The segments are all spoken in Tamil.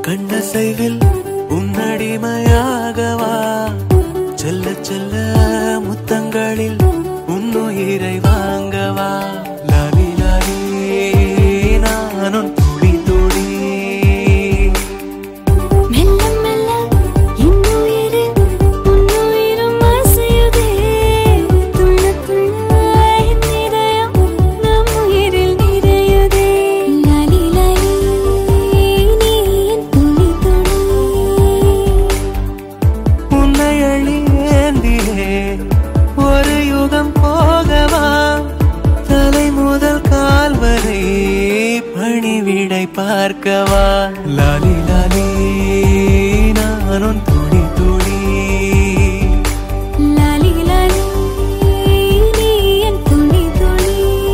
கண்ணசைவில் உன்னடிமையாகவா செல்ல செல்ல முத்தங்களில் உன்னுயிரை வாங்கவா லாலி லாலி நானும் துளி துளி மெல்ல மெல்ல இன்னுயிரு உன்னுயிரும் அசையுதே துள்ள துள்ள என் இதயம் நம் உயிரில் நிறையுதே லாலி லாலி நீ என் துளி துளி உன்னை அழியேந்திலே ஒரு யுகம் போகவா தலை முதல் கால் வரை பணிவிடை பார்க்கவா லாலி லாலி நானும் துளி துளி லாலி லாலி நீ என் துளி துளி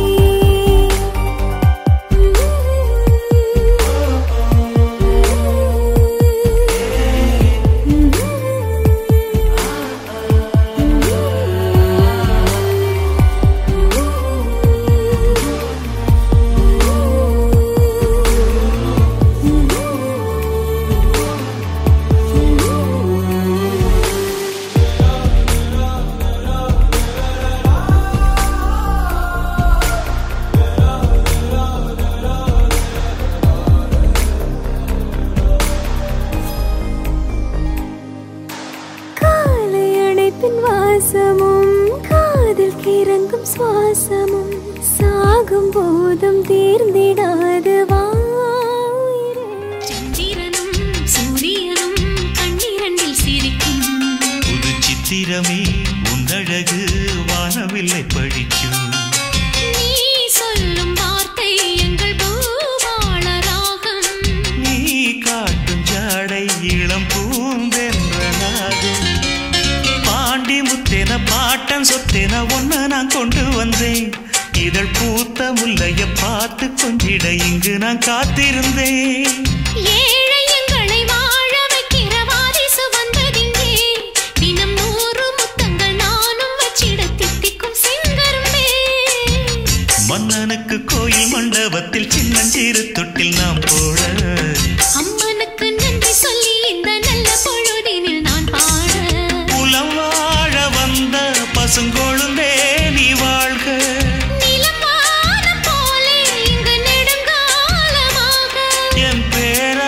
காலை அணைப்பின் வாசமும் காதில் கிறங்கும் சுவாசமும் சாகும் போதும் தீர்ந்திடாது வாயிரே சந்திரனும் சூரியனும் கண்ணிரண்டில் சிரிக்கும் புது சித்திரமே உன்னழகு வானவில்லை படிக்கும் நீ சொல்லும் வார்த்தை எங்கள் பூபாள ராகம் நீ காட்டும் ஜாடை இளம் பூந்தென்றனாகும் பாண்டி முத்தென பாட்டன் சொத்தென ஒன்ன நான் கொண்டு வந்தேன் இதழ் பூத்த முல்லைய பார்த்து கொஞ்சிட இங்கு நான் காத்திருந்தேன் ஏழை எங்களை வாழ வைக்கிற வாரிசு வந்ததிங்கே தினம் நூறு முத்தங்கள் நானும் வச்சிட தித்திக்கும் செங்கரும்பே மன்னனுக்கு கோயில் மண்டபத்தில் சின்னஞ்சிறு தொட்டில் நாம் போட அம்மனுக்கு நன்றி சொல்லி இந்த நல்ல பொழுதினில் நான் பாட புலம் வாழ வந்த பசுங்கொழுந்தே நீ வாழ்க நிலவானம் போலே இங்கு நெடுங்காலமாக என் பேரா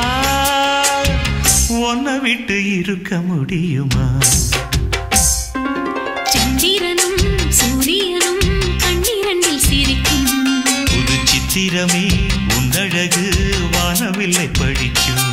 உன்னை விட்டு இருக்க முடியுமா சந்திரனும் சூரியனும் கண்ணிரண்டில் சிரிக்கும் புது சித்திரமே உன்னழகு வானவில்லை படிக்கும்